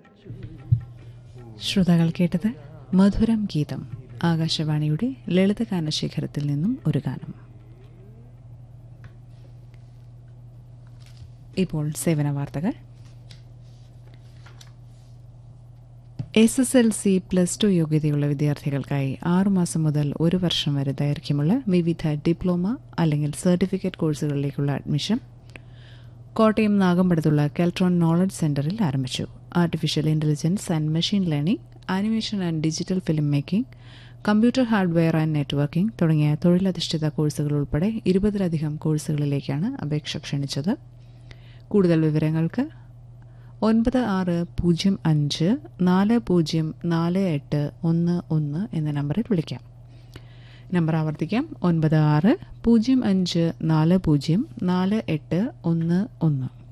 ശ്രോതാക്കൾ കേട്ടത് മധുരം ഗീതം ആകാശവാണിയുടെ ലളിതഗാന ശേഖരത്തിൽ നിന്നും ഒരു ഗാനം ഇപ്പോൾ സേവന വാർത്തകൾ S S L C plus two യോഗ്യതയുള്ള വിദ്യാർത്ഥികൾക്കായി ആറുമാസം മുതൽ ഒരു വർഷം വരെ ദൈർഘ്യമുള്ള വിവിധ ഡിപ്ലോമ അല്ലെങ്കിൽ സർട്ടിഫിക്കറ്റ് കോഴ്സുകളിലേക്കുള്ള അഡ്മിഷൻ കോട്ടയം നാഗമ്പടത്തുള്ള കെൽട്രോൺ നോളജ് സെന്ററിൽ ആരംഭിച്ചു artificial intelligence and machine learning animation and digital film making computer hardware and networking തുടങ്ങിയ തൊഴിലധിഷ്ഠിത കോഴ്സുകൾ ഉൾപ്പെടെ ഇരുപതിലധികം കോഴ്സുകളിലേക്കാണ് അപേക്ഷ ക്ഷണിച്ചത് കൂടുതൽ വിവരങ്ങൾക്ക് ഒൻപത് ആറ് പൂജ്യം അഞ്ച് നാല് പൂജ്യം നാല് എട്ട് ഒന്ന് ഒന്ന് എന്ന നമ്പറിൽ വിളിക്കാം നമ്പർ ആവർത്തിക്കാം ഒൻപത് ആറ് പൂജ്യം അഞ്ച് നാല് പൂജ്യം നാല് എട്ട് ഒന്ന് ഒന്ന്